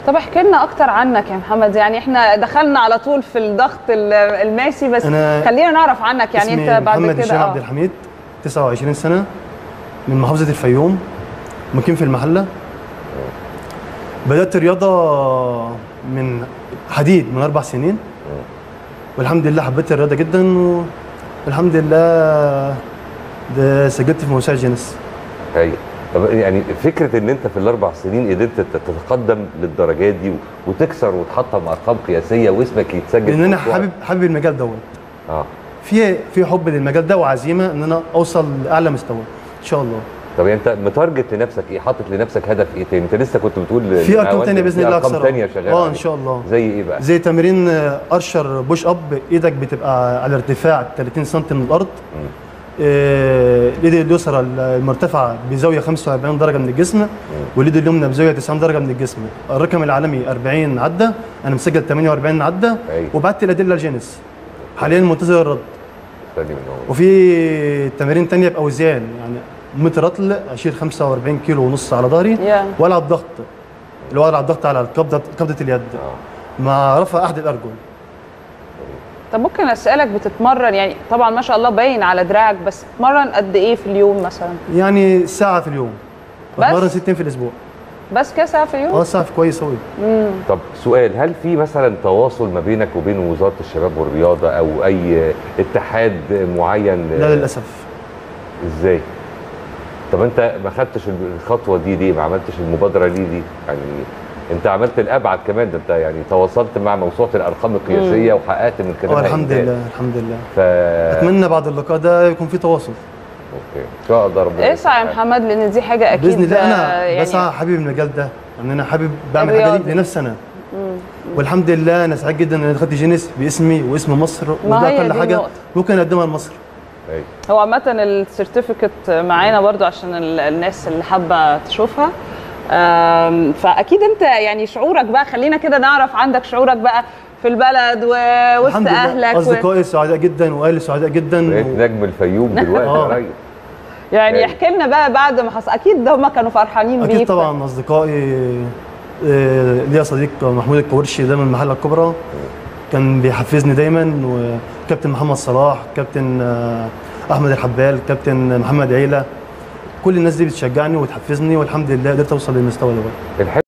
طب احكي لنا اكتر عنك يا محمد يعني احنا دخلنا على طول في الضغط ال- الماسي بس أنا خلينا نعرف عنك يعني اسمي انت بعد محمد كده هشام عبد اه الحميد 29 سنه من محافظه الفيوم مقيم في المحله بدات الرياضه من حديد من اربع سنين والحمد لله حبيت الرياضه جدا والحمد لله ده سجلت في موسوعه جينيس ايوه طب يعني فكره ان انت في الاربع سنين قدرت تت- تتقدم للدرجات دي و- وتكسر وتحطم ارقام قياسيه واسمك يتسجل لان انا في موسوعة. حابب حابب المجال دوت اه في في حب للمجال ده وعزيمه ان انا اوصل لاعلى مستوى ان شاء الله طب يعني انت متارجت لنفسك ايه حاطط لنفسك هدف ايه تاني انت لسه كنت بتقول في ارقام للأوان تانية إن باذن في الله ارقام اكثر تانية شغاله اه ان عليها. شاء الله زي ايه بقى زي تمرين آه، ارشر بوش اب ايدك بتبقى على ارتفاع 30 سم من الارض آه، الايد اليسرى المرتفعه بزاويه 45 درجه من الجسم واليد اليمنى بزاويه 90 درجه من الجسم الرقم العالمي 40 عده انا مسجل 48 عده أيوة. وبعت الادله الجينيس حاليا منتظر الرد تاني من اول وفي تمارين تانية باوزان يعني متر رطل اشيل 45 كيلو ونص على ظهري يا. والعب ضغط اللي هو العب ضغط على القبضه قبضه اليد اه مع رفع احد الارجل طب ممكن اسالك بتتمرن يعني طبعا ما شاء الله باين على دراعك بس بتتمرن قد ايه في اليوم مثلا يعني ساعه في اليوم بس؟ بتمرن ست ايام في الاسبوع بس كده ساعه في اليوم اه ساعه كويس قوي طب سؤال هل في مثلا تواصل ما بينك وبين وزاره الشباب والرياضه او اي اتحاد معين لا للاسف ازاي طب انت ما خدتش الخطوه دي ليه ما عملتش المبادره دي دي يعني انت عملت الابعد كمان ده انت يعني تواصلت مع موسوعه الارقام القياسيه وحققت من اه خلالها الحمد إنجاز. لله الحمد لله ف اتمنى بعد اللقاء ده يكون في تواصل اوكي ان شاء الله ربنا اسعى يا يسعدك. محمد لان دي حاجه اكيد باذن الله آه، انا يعني بسعى حابب المجال ده ان انا حابب بعمل حاجه الرياضي. دي لنفسي انا والحمد لله انا سعيد جدا ان انا دخلت جينيس باسمي واسم مصر ما وده هي اقل دي حاجه النقطة. ممكن اقدمها لمصر أيوة. هو عامة السيرتيفيكت معانا برضو عشان ال- الناس اللي حابة تشوفها آم، فأكيد أنت يعني شعورك بقى خلينا كده نعرف عندك شعورك بقى في البلد ووسط الحمد لله أهلك و... اصدقائي سعداء جدا واهلي سعداء جدا بقيت و... نجم الفيوم دلوقتي يا آه. ريس يعني يعني- احكي لنا بقى بعد ما حصل أكيد هم كانوا فرحانين بيك اكيد طبعا اصدقائي آه، ليا صديق محمود الكورشي ده من المحله الكبرى كان بيحفزني دايما وكابتن محمد صلاح كابتن آه، احمد الحبال كابتن محمد عيله كل الناس دي بتشجعني وتحفزني والحمد لله قدرت اوصل للمستوى ده الحلو